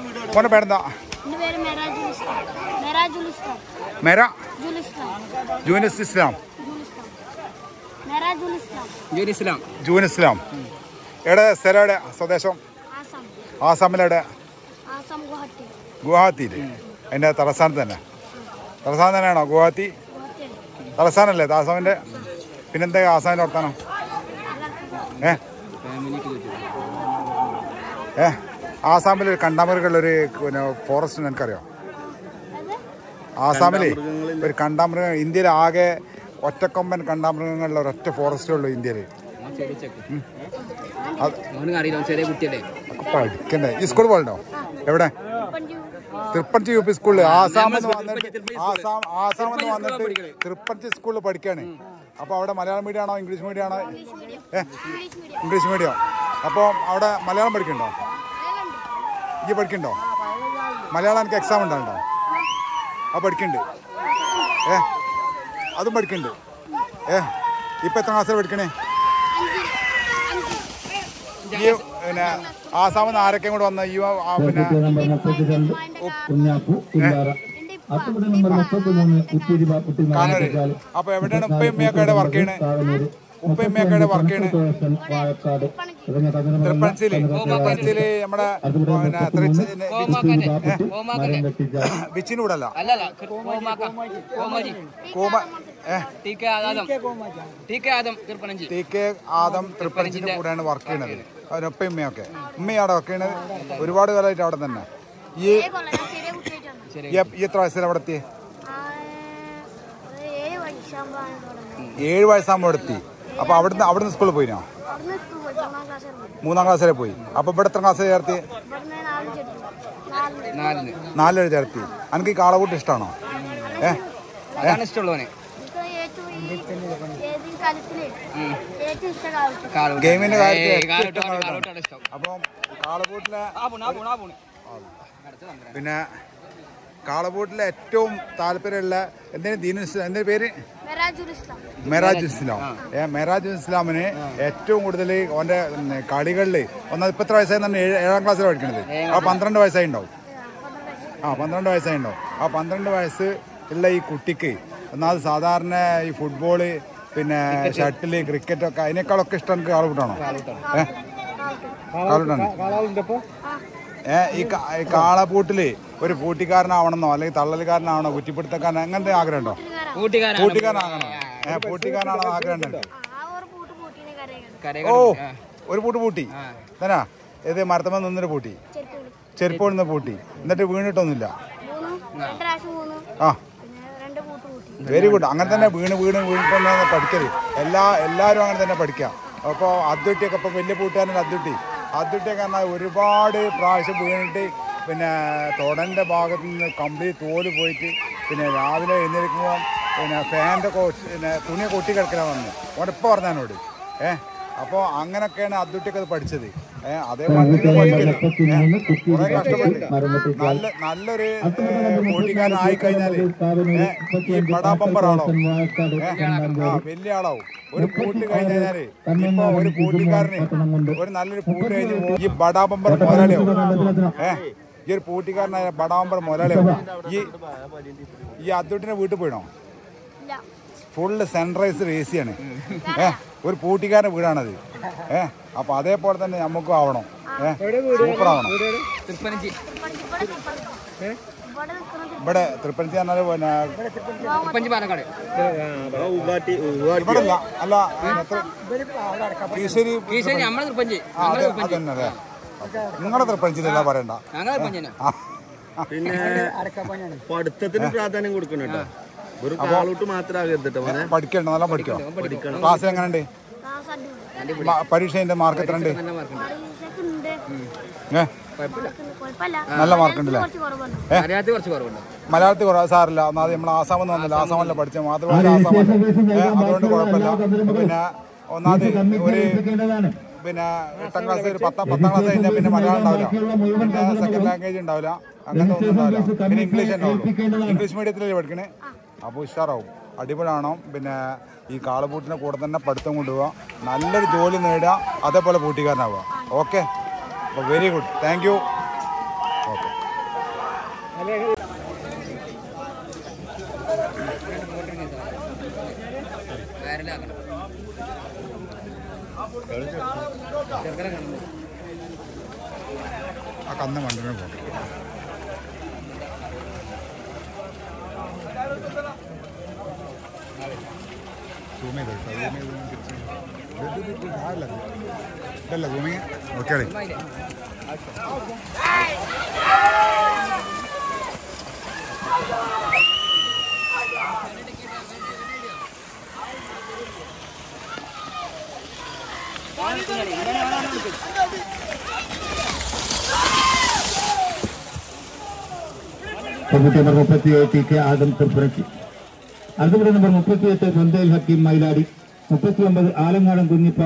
മോനെ പേരെന്താ എൻ്റെ പേര് മെറാജുൽ ഇസ്ലാം മെറാജുൽ ഇസ്ലാം മേര ജുൽ ഇസ്ലാം ജൂനസ് ഇസ്ലാം ജുൽ ഇസ്ലാം മെറാജുൽ ഇസ്ലാം ജോലി ഇസ്ലാം ജൂൻ ഇസ്ലാം എവിടെ സ്ഥലം എവിടെ സ്വദേശം ആസാം ആസാമിലെവിടെ ആസാം ഗുവാഹത്തി ഗുവാഹത്തിയിൽ അതിൻ്റെ തലസ്ഥാനത്ത് തന്നെ തലസ്ഥാനം തന്നെയാണോ ഗുവാഹത്തി ഗുവാഹത്തിയാണ് തലസ്ഥാനമല്ലേ ആസാമിൻ്റെ പിന്നെന്താ ആസാമിൻ്റെ വർത്താനം ഏ ഏ ആസാമിൽ കണ്ടാമൃഗമുള്ളൊരു പിന്നെ ഫോറസ്റ്റ് എനിക്കറിയാം അത് ആസാമിലെ ഒരു കണ്ടാമൃഗം ഇന്ത്യയിൽ ആകെ ഒറ്റക്കൊമ്പൻ കണ്ടാമൃഗങ്ങളുള്ള ഒരൊറ്റ ഫോറസ്റ്റേ ഉള്ളൂ ഇന്ത്യയിൽ അത് അവനക്ക് അറിയില്ല അവൻ ചെറിയ കുട്ടിയല്ലേ ഒക്കെ പഠിക്കണ്ടേ ഈ സ്കൂൾ പോകണ്ടോ എവിടെ പഞ്ചു തൃപ്പഞ്ചി യു പി സ്കൂളിൽ ആസാമിൽ നിന്ന് വന്നിട്ട് ആസാം ആസാമിൽ നിന്ന് വന്നിട്ട് തൃപ്പഞ്ചി സ്കൂളിൽ പഠിക്കാണ് അപ്പോൾ അവിടെ മലയാളം മീഡിയം ആണോ ഇംഗ്ലീഷ് മീഡിയം ആണോ ഏ ഇംഗ്ലീഷ് മീഡിയം ഇംഗ്ലീഷ് മീഡിയം അപ്പോൾ അവിടെ മലയാളം പഠിക്കണ്ടോ മലയാളം ഈ പഠിക്കണ്ടോ മലയാളം എനിക്ക് എക്സാം ഉണ്ടാകണ്ടോ ആ പഠിക്കണ്ട് ഏ അതും പഠിക്കണ്ട് ഏ ഇപ്പം എത്ര ക്ലാസ്സിൽ പഠിക്കണേ ഈ പിന്നെ ആസാമിൽ നിന്ന് ആരൊക്കെ കൂടെ വന്ന ഈ ആ, പിന്നെ നമ്പർ മുപ്പത്തിരണ്ട് കുഞ്ഞാപ്പു കുഞ്ഞാറ അത്തുപടി നമ്പർ മുപ്പത്തിമൂന്ന് കുത്തിരി കുട്ടി കാണൂര് അപ്പൊ എവിടെയാണ് ഉപ്പയും ഉമ്മയൊക്കെ എവിടെ വർക്ക് ചെയ്യണേ കാവനൂര് ഉപ്പയും ഉമ്മയൊക്കെ എവിടെ വർക്ക് ചെയ്യണേ വാഴക്കാട് തുടങ്ങിയ തമിഴ്നാട് തൃപ്പഞ്ചിയില് തൃപ്പഞ്ചിയില് നമ്മുടെ പിന്നെ തൃശ്ശി- മരം വെട്ടിച്ച വിച്ചിന് കൂടെ അല്ല അല്ലല്ല കോമാക്ക കോമാജി കൂമ ഏ T K Adam T K Adam തിരുപ്പനഞ്ചി ടി കെ ആദം തൃപ്പഞ്ചിന്റെ കൂടെയാണ് വർക്ക് ചെയ്യണത് അവരൊപ്പം ഉമ്മയൊക്കെ ഉമ്മയും അവിടെ വർക്ക് ചെയ്യണത് ഒരുപാട് കാലമായിട്ട് അവിടെ തന്നെ ഈ ചെറിയ കുട്ടിയായിട്ടാണ് ഈ- ഈ എത്ര വയസ്സിൽ അവിടെ എത്തി ആ, ഒരു ഏഴ് വയസ്സാകുമ്പോഴാണ് തുടങ്ങുന്നത് ഏഴ് വയസ്സാകുമ്പോൾ അവിടെ എത്തി അപ്പൊ അവിടുന്ന് അവിടുന്ന് സ്കൂളിൽ പോയിനോ അവിടുന്ന് സ്കൂൾ പോയി മൂന്നാം ക്ലാസ് പോയി മൂന്നാം ക്ലാസ്സിൽ പോയി അപ്പൊ ഇവിടെ എത്ര ക്ലാസ് ചേർത്തി ഇവിടുന്ന് നാല് ചെടി നാല് നാലിന് നാലിൽ ചേർത്തി എനിക്ക് ഈ കാളകൂട്ട് ഇഷ്ടമാണോ ഏ അതാണ് ഇഷ്ടമുള്ളവന് എനിക്ക് ഏറ്റവും ഈ ഏത് കാലത്തില് ഏറ്റവും ഇഷ്ട കാലത്ത് കാളൂട്ട്. ഗെയിമിന്റെ കാര്യത്തിൽ ഏയ് ഏറ്റവും കാളൂട്ട് ഇഷ്ടം കാളൂട്ടാണ്. കാളൂട്ടാണ് ഇഷ്ടം അപ്പം കാളകൂട്ടിലെ ആ പോണ് ആ പോണ് ആ പോണ് പിന്നെ കാളകൂട്ടിലെ ഏറ്റവും താല്പര്യമുള്ള എന്തിനു ദീനു ഇസ്ലാം എന്തിന്റെ പേര് മെറാജുൽ ഇസ്ലാം മെറാജ് ഇസ്ലാം ഏ മെറാജ് ഇസ്ലാമിന് ഏറ്റവും കൂടുതൽ ഓന്റെ കളികളിൽ ഒന്നാമത് ഇപ്പൊ എത്ര വയസ്സായി തന്നെ ഏഴ്- ഏഴാം ക്ലാസ്സിലാണ് പഠിക്കണത് ആ പന്ത്രണ്ട് വയസ്സായി ഉണ്ടാവും പന്ത്രണ്ട് വയസ്സ് ആ പന്ത്രണ്ട് വയസ്സായി ഉണ്ടാവും ആ പന്ത്രണ്ട് വയസ്സ് ഉള്ള ഈ കുട്ടിക്ക് ഒന്നാമത് സാധാരണ ഈ ഫുട്ബോള് പിന്നെ ഷട്ടില് ക്രിക്കറ്റ് ഒക്കെ അതിനേക്കാളൊക്കെ ഇഷ്ടം എനിക്ക് കാളകൂട്ടാണോ ഏ കാളകൂട്ടാണ് ഏ ഈ കാ- ഈ കാളപൂട്ടില് ഒരു പൂട്ടിക്കാരനാവണമെന്നോ അല്ലെങ്കിൽ തള്ളലുകാരനാവണോ കുറ്റിപ്പിടുത്തക്കാരനോ അങ്ങനത്തെ ആഗ്രഹം ഉണ്ടോ കൂട്ടുകാരാണ് പൂട്ടിക്കാരനാകണം ഏ പൂട്ടിക്കാരനാണോ ആഗ്രഹം ഉണ്ട് ആ ഒരു പൂട്ട് പൂട്ടിനെ കരയാണ് കരകൾ ഓ ഒരു പൂട്ട് പൂട്ടി തന്നാ ഇത് മരത്തമ്മ നിന്നൊരു പൂട്ടി ചെരുപ്പുകളി ചെരുപ്പ് നിന്ന് പൂട്ടി എന്നിട്ട് വീണിട്ടൊന്നുമില്ല മൂന്ന് രണ്ട് പ്രാവശ്യം മൂന്ന് ആ പിന്നെ രണ്ട് പൂട്ട് പൂട്ടി വെരി ഗുഡ് അങ്ങനെ തന്നെ വീണ് വീണ് വീണിട്ടൊന്നും പഠിക്കരുത് എല്ലാ എല്ലാവരും അങ്ങനെ തന്നെ പഠിക്കുക അപ്പോൾ അദ്വട്ടിയൊക്കെ ഇപ്പോൾ വലിയ കൂട്ടുകാരൻ അദ്വട്ടി അദ്വട്ടിയൊക്കെ പറഞ്ഞാൽ ഒരുപാട് പ്രാവശ്യം വീണിട്ട് പിന്നെ തൊടൻ്റെ ഭാഗത്ത് നിന്ന് കംപ്ലീറ്റ് തോല് പോയിട്ട് പിന്നെ രാവിലെ എഴുന്നേൽക്കുമ്പോൾ പിന്നെ ഫാൻ്റെ പിന്നെ തുണി കൊട്ടി കിടക്കലാണ് വന്നു ഓനിപ്പോൾ പറഞ്ഞതിനോട് ഏ അപ്പോൾ അങ്ങനെയൊക്കെയാണ് അദ്വട്ടിയൊക്കെ അത് പഠിച്ചത് ഏ അതേപോലെ നിങ്ങൾ പഠിക്കരുത് മുപ്പത്തിമൂന്ന് കുത്തിരി കുറെ കഷ്ടപ്പെട്ട് മരം വെട്ടിച്ച നല്ല നല്ലൊരു കൂട്ടിക്കാരനായി കഴിഞ്ഞാല് ഏ, ഈ ബടാ ബമ്പറാണോ വാഴക്കാട് ആ വലിയ ആളാവും ഒരു പൂട്ട് കഴിഞ്ഞാല് ഇപ്പൊ ഒരു പൂട്ടിക്കാരന് ഒരു നല്ലൊരു പൂട്ട് കഴിഞ്ഞ് പോ- ഈ ബടാ ബമ്പർ മുതലാളിയാവും ഏ ഈ ഒരു പൂട്ടിക്കാരനായ ബടാ ബമ്പർ മുതലാളിയാവും ഈ ഈ അദ്വട്ടിന്റെ വീട്ടിൽ പോയിണോ ഇല്ല ഫുള്ള് സൺറൈസ് എ സിയാണ് ഏ ഒരു പൂട്ടിക്കാരൻ്റെ വീടാണത് ഏ അപ്പൊ അതേപോലെ തന്നെ നമുക്കും ആവണം ഏ സൂപ്പർ ആവണം തിരുപ്പനഞ്ചി ഇവിടെ ഇവിടെ ഇവിടെ നിൽക്കുന്നത് ഇവിടെ തൃപ്പനത്തി പറഞ്ഞാൽ പിന്നെ തിരുപ്പഞ്ചി പാലക്കാട് ഇവിടെ അല്ല അല്ല കീശ്ശേരി ഈശ്വരി നമ്മളെ തിരുപ്പഞ്ചി ആ, അത് അതന്നെ അല്ലേ നിങ്ങളുടെ തൃപ്പനച്ചിലല്ല പറയണ്ട ഞങ്ങൾ തിരുപ്പഞ്ചി തന്നെ ആ, പിന്നെ പഠിത്തത്തിന് പ്രാധാന്യം കൊടുക്കണം കേട്ടോ ഒരു കാളൂട്ട് മാത്രമാകരുത് കേട്ടോ മോനെ പഠിക്കണ്ട നല്ല പഠിക്കോ ക്ലാസ്സിൽ എങ്ങനെയുണ്ട് ക്ലാസ് അടിപൊളി മ- പരീക്ഷേന്റെ മാർക്ക് എത്ര ഉണ്ട് നല്ല മാർക്കുണ്ട് പരീക്ഷയ്ക്ക് ഉണ്ട് ഏ കുഴപ്പമില്ല നല്ല മാർക്കുണ്ടല്ലേ കുറച്ച് കുറവുണ്ട് മലയാളത്തിൽ കുറച്ച് കുറവുണ്ട് മലയാളത്തിൽ കുറവ് സാറില്ല ഒന്നാമത് നമ്മൾ ആസാമെന്ന് വന്നില്ല ആസാമല്ല പഠിച്ച മാതൃഭാഷ ആസാമല്ല ഏ, അതുകൊണ്ട് കുഴപ്പമില്ല പിന്നെ ഒന്നാമത് ഒരു പിന്നെ എട്ടാം ക്ലാസ് ഒരു പത്താം പത്താം ക്ലാസ് കഴിഞ്ഞാൽ പിന്നെ മലയാളം ഉണ്ടാവില്ല പിന്നെ സെക്കൻഡ് ലാംഗ്വേജ് ഉണ്ടാവില്ല അങ്ങനത്തെ ഒന്നും ഉണ്ടാവില്ല പിന്നെ ഇംഗ്ലീഷ് തന്നെ ഉള്ളൂ ഇംഗ്ലീഷ് മീഡിയത്തിലല്ലേ പഠിക്കണേ അപ്പോൾ ഉഷാറാവും അടിപൊളിയാണോ പിന്നെ ഈ കാളപൂട്ടിൻ്റെ കൂടെ തന്നെ പഠിത്തം കൊണ്ടുപോവുക നല്ലൊരു ജോലി നേടുക അതേപോലെ പൂട്ടിക്കാരനാവുക ഓക്കെ അപ്പോൾ very good thank you okay വയറിലാക്കണം ചെറുക്കനെ കാണുന്നു ആ കന്ന് മണ്ടിനെ പോകും സൂം ചെയ്ത് കേട്ടോ സൂം ചെയ്ത് ഞാൻ തിരിച്ച് ഇത് ഇത് ഇത് ആയില്ല ഇത്. ഇതല്ല സൂമിങ് ഓക്കെ ഉമ്മായില്ലേ? പെൺകുട്ടി നമ്പർ മുപ്പത്തിയേഴ് ടി കെ ആദം തൃപ്പുരച്ചി അടുത്ത നമ്പർ മുപ്പത്തിയെട്ട് ബന്ദേൽ ഹക്കീം മൈലാടി മുപ്പത്തി ഒമ്പത് ആലങ്ങാടൻ കുഞ്ഞിപ്പ